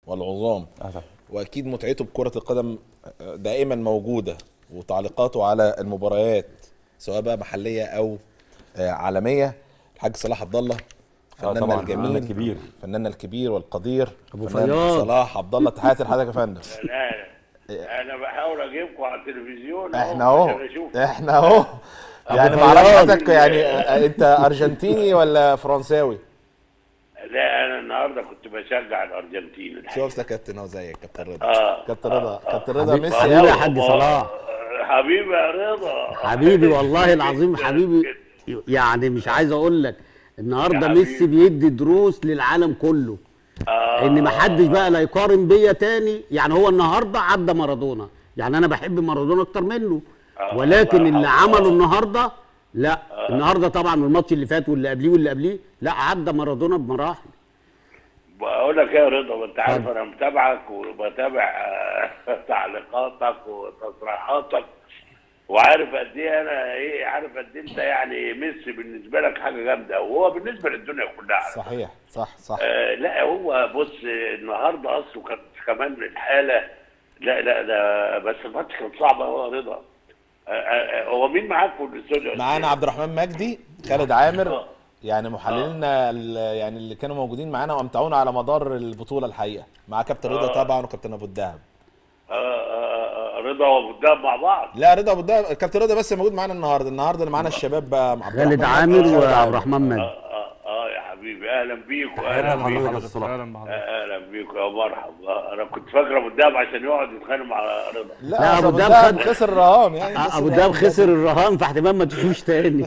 والعظام أهلا. واكيد متعته بكره القدم دائما موجوده وتعليقاته على المباريات سواء بقى محليه او آه، عالميه الحاج صلاح عبد الله فناننا طبعاً، الجميل فناننا الكبير. فناننا الكبير والقدير أبو فنان فياض. صلاح عبد الله تحياتي لحضرتك يا فندم لا انا بحاول اجيبكم على التلفزيون احنا عشان اهو أشوف. احنا اهو يعني ما اعرفش حضرتك يعني آه، انت ارجنتيني ولا فرنساوي لا انا النهارده كنت بشجع الارجنتين الحقيقة. شفت يا كابتن اهو زيك كابتن رضا اه كابتن رضا كابتن رضا حبيبي- ميسي حبيبي يا قوي حاج صلاح حبيبي يا رضا حبيبي والله العظيم جداً، حبيبي جداً. يعني مش عايز اقول لك النهارده يا حبيبي. ميسي بيدي دروس للعالم كله آه. ان ما حدش بقى لا يقارن بيا تاني يعني هو النهارده عدى مارادونا يعني انا بحب مارادونا اكتر منه آه، ولكن الله اللي الله. عمله النهارده لا النهارده طبعا الماتش اللي فات واللي قبليه واللي قبليه لا عدى مارادونا بمراحل بقول لك ايه يا رضا ما انت عارف انا متابعك وبتابع آه، تعليقاتك وتصريحاتك وعارف قد ايه انا ايه عارف قد ايه انت يعني ميسي بالنسبه لك حاجه جامده وهو بالنسبه للدنيا كلها على فكرة. صحيح صح صح آه لا هو بص النهارده اصله كانت كمان الحاله لا لا ده بس الماتش كان صعب قوي يا رضا آه، آه، هو مين معاك في الاستوديو؟ معانا عبد الرحمن مجدي خالد عامر آه. يعني محللنا ال- يعني اللي كانوا موجودين معانا وامتعونا على مدار البطوله الحقيقه مع كابتن رضا طبعا وكابتن ابو الدهب آه، آه، آه، رضا وابو الدهب مع بعض لا رضا ابو الدهب كابتن رضا بس موجود معانا النهارده النهارده اللي معانا الشباب بقى عبد خالد الرحمن عامر مجدي وخالد وعبد عامر. الرحمن مجدي اه اه اه يا حبيبي اهلا بيكم أهلا اهلا بحضرتك بيكم يا أستاذ صلاح. اهلا بحضرتك اهلا بيكم يا مرحبا انا كنت فاكر ابو الدهب عشان يقعد يتخانق مع رضا لا, لا، لا أبو ابو الدهب الدهب خد- خسر الرهان يعني آه، ابو دهب خسر الرهان فاحتمال ما تشوفوش تاني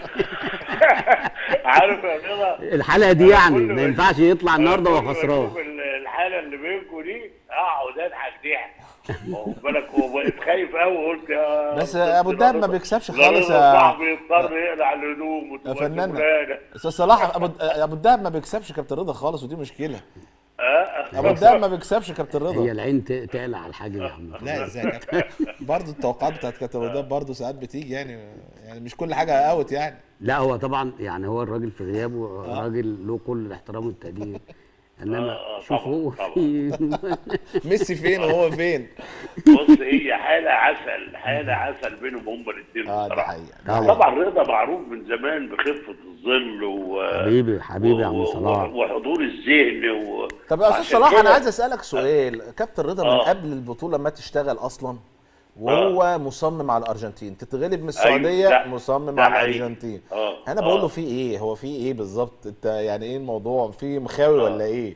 عارف يا رضا الحلقه دي يعني ما ينفعش يطلع النهارده أنا وهو كل ما خسران أشوف ال- الحاله اللي بينكم دي اقعد اضحك ضحك واخد بالك وبقيت خايف قوي قلت يا بس أستاذ ابو الدهب ما رضا. بيكسبش لا خالص رضا يا صاحبي يضطر يقلع الهدوم يا وتبقى فنان شغلانة. استاذ صلاح ابو ابو الدهب ما بيكسبش كابتن رضا خالص ودي مشكله آه. ابو الدهب ما بيكسبش كابتن هي رضا العين ت- تقلع على الحاجه يا عم لا ازاي يا كابتن برضه التوقعات بتاعت كابتن ابو الدهب برضه ساعات بتيجي يعني يعني مش كل حاجه اوت يعني لا هو طبعا يعني هو الراجل في غيابه راجل له كل الاحترام والتقدير انما آه، شوف طبعاً، هو طبعاً. في ميسي فين وهو فين بص هي حاله عسل حاله عسل بينهم هما الاثنين اه دي بصراحة. حقيقه طبعا. طبعا رضا معروف من زمان بخفه الظل و حبيبي حبيبي يا عم و- صلاح وحضور الذهن و... طب يا استاذ عشان صلاح انا كده- عايز اسالك سؤال كابتن رضا من آه. قبل البطوله ما تشتغل اصلا وهو مصمم على الارجنتين تتغلب من السعوديه ده- مصمم ده على حقيقي. الارجنتين آه، انا بقول له آه. في ايه هو في ايه بالظبط انت يعني ايه الموضوع في مخاوي ولا ايه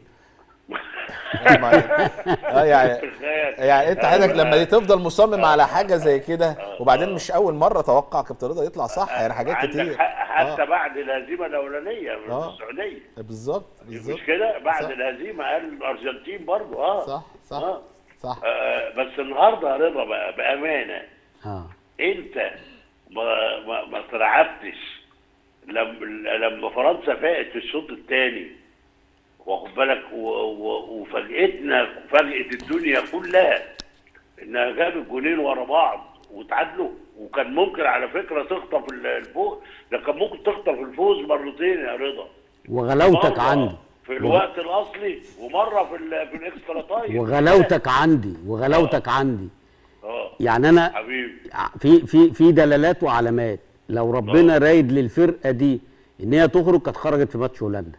اه يعني يعني انت حضرتك لما تفضل مصمم على حاجه زي كده وبعدين مش اول مره توقع كابتن رضا يطلع صح يعني حاجات عندك كتير حق حتى آه. بعد الهزيمه الاولانيه من آه. السعوديه بالظبط بالظبط مش كده بعد صح. الهزيمه قال الارجنتين برضو اه صح صح آه. صح آه بس النهارده يا رضا بقى بامانه اه انت ما ما, ما ترعبتش لما لما فرنسا فاقت في الشوط الثاني واخد بالك و- و- وفاجئتنا فاجئت الدنيا كلها انها جابت جولين ورا بعض وتعادلوا وكان ممكن على فكره تخطف ال- الفوز ده كان ممكن تخطف الفوز مرتين يا رضا وغلاوتك مرة عندي في الوقت الاصلي ومره في ال- في الاكسترا تايم وغلاوتك عندي وغلاوتك عندي اه يعني انا حبيبي في في في دلالات وعلامات لو ربنا رايد للفرقه دي ان هي تخرج كانت خرجت في ماتش هولندا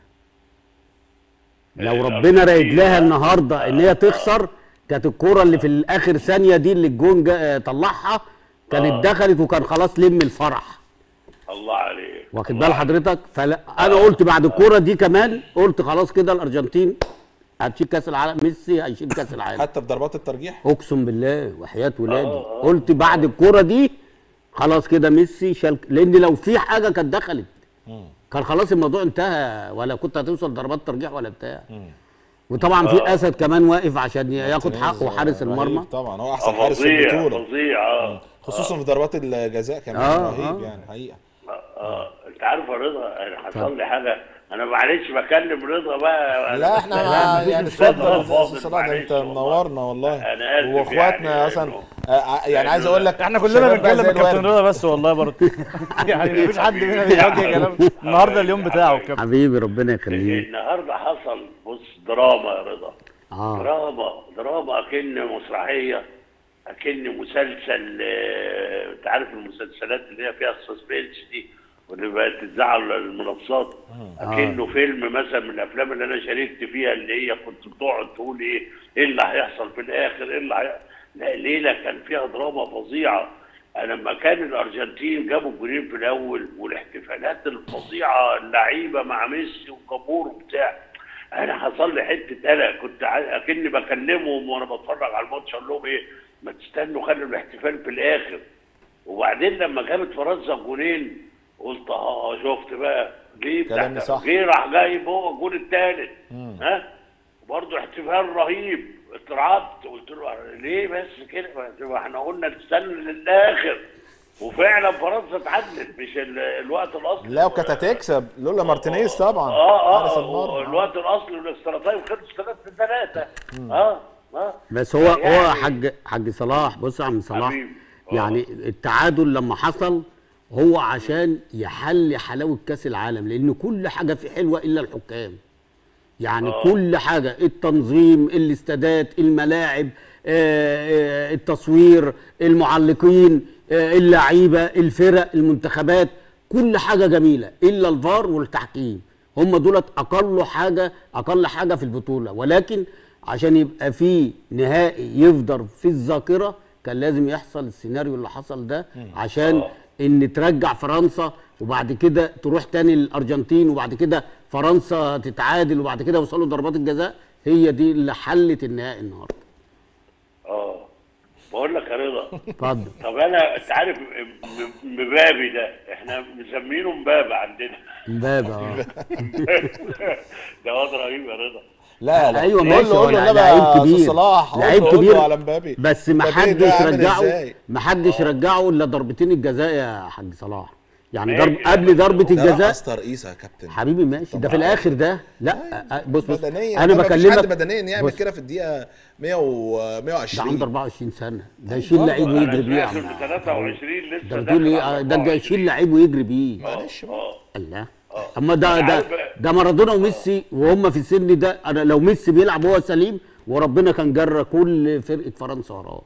لو آه، ربنا رايد أكيد. لها النهارده ان هي تخسر كانت الكوره اللي في الاخر ثانيه دي اللي الجون جا- طلعها كانت دخلت وكان خلاص لم الفرح الله عليك واخد الله بال عليك. حضرتك فانا قلت بعد الكوره دي كمان قلت خلاص كده الارجنتين هتشيل كاس العالم ميسي هيشيل كاس العالم حتى في ضربات الترجيح اقسم بالله وحياه ولادي آه، آه. قلت بعد الكوره دي خلاص كده ميسي شال لان لو في حاجه كانت دخلت كان خلاص الموضوع انتهى ولا كنت هتوصل ضربات ترجيح ولا بتاع وطبعا في اسد كمان واقف عشان ياخد حقه حارس رهيب المرمى طبعا هو احسن آه، حارس في فظيع البطوله فظيع اه خصوصا في ضربات الجزاء كمان آه، رهيب آه. يعني حقيقه اه انت عارف يا رضا انا حصل لي حاجه انا معلش بكلم رضا بقى لا احنا لا، مفيش يعني مشكلة. اتفضل يا فاضل، استاذ صلاح ده معلش انت والله. منورنا والله أنا آسف واخواتنا يعني اصلا إنه- آه، يعني عايز اقول لك احنا كلنا شباب بقى بنتكلم زي الكابتن الورد. رضا بس والله برضه يعني مفيش حد فينا بيوجه كلام النهارده اليوم بتاعه الكابتن حبيبي ربنا يخليك النهارده حصل بص دراما يا رضا اه دراما دراما اكن مسرحيه اكن مسلسل آه، انت عارف المسلسلات اللي هي فيها السسبنس دي واللي بقت تتذاع على المنصات اكنه فيلم مثلا من الافلام اللي انا شاركت فيها اللي هي كنت بتقعد تقول ايه ايه اللي هيحصل في الاخر ايه اللي هي... لا ليله كان فيها دراما فظيعه انا لما كان الارجنتين جابوا الجولين في الاول والاحتفالات الفظيعه اللعيبه مع ميسي وكابور وبتاع انا حصل لي حته قلق كنت ع- اكني بكلمهم وانا بتفرج على الماتش اقول لهم ايه ما تستنوا خلوا الاحتفال في الاخر وبعدين لما جابت فرنسا جولين قلت اه شفت بقى ليه كلامي بتاع- صح. جه راح جايب هو الجول الثالث ها وبرضه احتفال رهيب اترعبت قلت له ليه بس كده ما احنا قلنا نستنى للاخر وفعلا فرنسا اتعدت مش ال- الوقت الاصلي لا وكانت هتكسب لولا مارتينيز طبعا اه حارس اه المرمى الوقت الاصلي والاكسترا تايم خلص 3 3 اه اه بس هو يعني- هو حاج حاج صلاح بص يا عم صلاح حبيبي. آه. يعني التعادل لما حصل هو عشان يحل حلاوه كاس العالم لان كل حاجه فيه حلوه الا الحكام يعني آه. كل حاجه التنظيم الاستادات الملاعب آه، آه، التصوير المعلقين آه، اللعيبه الفرق المنتخبات كل حاجه جميله الا الفار والتحكيم هم دولت اقل حاجه اقل حاجه في البطوله ولكن عشان يبقى في نهائي يفضل في الذاكره كان لازم يحصل السيناريو اللي حصل ده عشان آه. ان ترجع فرنسا وبعد كده تروح تاني الارجنتين وبعد كده فرنسا تتعادل وبعد كده يوصلوا ضربات الجزاء هي دي اللي حلت النهائي النهارده اه بقول لك يا رضا اتفضل طب انا انت عارف م- مبابي ده احنا مسمينه مبابي عندنا مبابي اه ده واد رهيب يا رضا لا لا ايوه قول ماشي له هو قول له لعيب انما يا كبير أستاذ صلاح قول لعيب له- قول كبير له على مبابي بس ما مبابي حدش ده عامل رجعه إزاي؟ ما حدش رجعه الا ضربتين الجزاء يا حاج صلاح يعني ماشي، ضرب لا، قبل بس ضربه هو- ده الجزاء رقص ترقيصه يا كابتن حبيبي ماشي ده في الاخر ده لا أه، بص بص بدنيا انا ده مفيش بكلمك حد بدنيا يعمل بص، كده في الدقيقه 100 و ده 120 عنده 24 سنه ده يشيل برضه لعيب انا ويجري بيه يا سمعت عم ب 23 لسه ده بتقول ايه داخل آه، على ده 24. يشيل لعيب ويجري بيه معلش بقى اه الله اما ده ده عارف- ده مارادونا وميسي وهم في السن ده انا لو ميسي بيلعب هو سليم وربنا كان جرى كل فرقه فرنسا وراه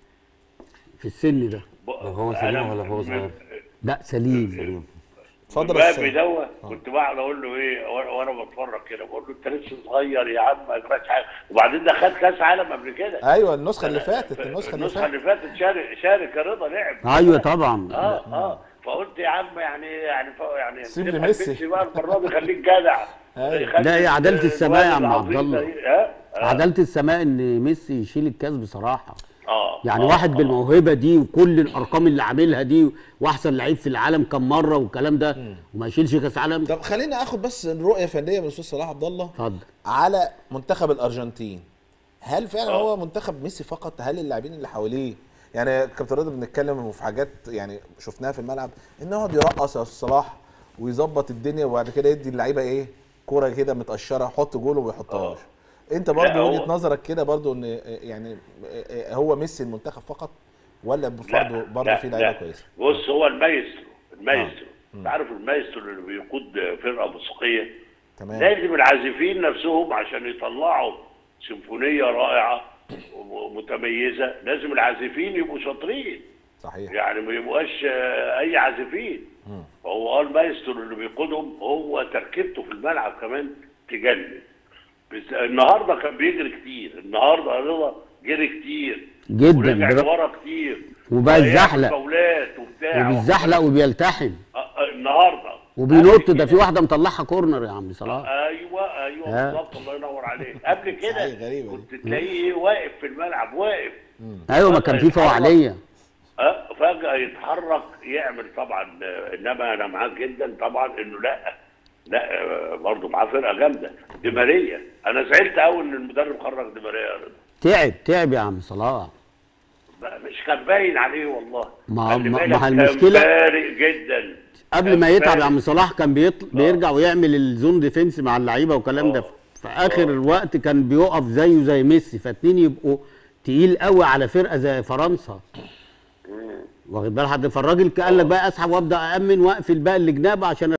في السن ده طب هو سليم ولا هو صغير؟ لا سليم اتفضل يا مبابي أستاذ. دوت كنت بقعد اقول له ايه وأنا- وانا بتفرج كده بقول له انت لسه صغير يا عم ما اجراش حاجه وبعدين ده خد كاس عالم قبل كده ايوه النسخه اللي فاتت النسخه اللي النسخه فاتت اللي فاتت شارك شارك يا رضا لعب ايوه طبعا اه اه فقلت يا عم يعني يعني ف- يعني سيب تبقى لميسي. ميسي بقى المره دي خليك جدع أيوة. خلي لا، هي عدالة السماء يا عم الواد عبد العظيم الله. ده- ها اه عداله السماء ان ميسي يشيل الكاس بصراحه اه يعني آه، واحد آه. بالموهبه دي وكل الارقام اللي عاملها دي واحسن لعيب في العالم كم مره والكلام ده وما يشيلش كاس عالم طب خلينا اخد بس رؤيه فنيه من الاستاذ صلاح عبد الله اتفضل على منتخب الارجنتين هل فعلا آه. هو منتخب ميسي فقط هل اللاعبين اللي حواليه يعني كابتن رضا بنتكلم في حاجات يعني شفناها في الملعب ان يقعد يرقص يا استاذ صلاح ويظبط الدنيا وبعد كده يدي اللعيبه ايه كوره كده متقشره حط جول وما يحطهاش انت برضه لا، هو- وجهه نظرك كده برضه ان يعني هو ميسي المنتخب فقط ولا برضه برضه لا، في لعيبه لا. كويسه بص هو المايسترو المايسترو انت عارف المايسترو اللي بيقود فرقه موسيقيه تمام لازم العازفين نفسهم عشان يطلعوا سيمفونيه رائعه ومتميزه لازم العازفين يبقوا شاطرين صحيح يعني ما يبقاش آه، اي عازفين فهو اه المايسترو اللي بيقودهم هو تركيبته في الملعب كمان تجنن بس النهارده كان بيجري كتير النهارده يا رضا جري كتير جداً. ورجع برا- لورا كتير وبقى ويعمل يتزحلق. فاولات وبتاع وبيتزحلق وبيلتحم آه، آه، النهارده وبينط ده في واحده مطلعها كورنر يا عم صلاح ايوه ايوه ها. بالظبط الله ينور عليك قبل كده صحيح، غريبة دي. كنت تلاقيه ايه واقف في الملعب واقف ايوه ما كان في فوعليه اه فجاه يتحرك يعمل طبعا آه، انما انا معاك جدا طبعا انه لا لا آه، برضه معاه فرقه جامده دي ماريا انا زعلت قوي ان المدرب خرج دي ماريا يا رضا. تعب تعب يا عم صلاح لا، مش كان باين عليه والله ما- خلي ما- بالك ما كان المشكلة- فارق جدا قبل كان ما يتعب يا فارق. عم صلاح كان بيطل... بيرجع ويعمل الزون ديفنس مع اللعيبه والكلام ده آه. في اخر الوقت كان بيقف زيه زي ميسي فاتنين يبقوا تقيل قوي على فرقه زي فرنسا واخد بال حضرتك فالراجل قال لك بقى اسحب وابدا امن واقفل بقى الجناب عشان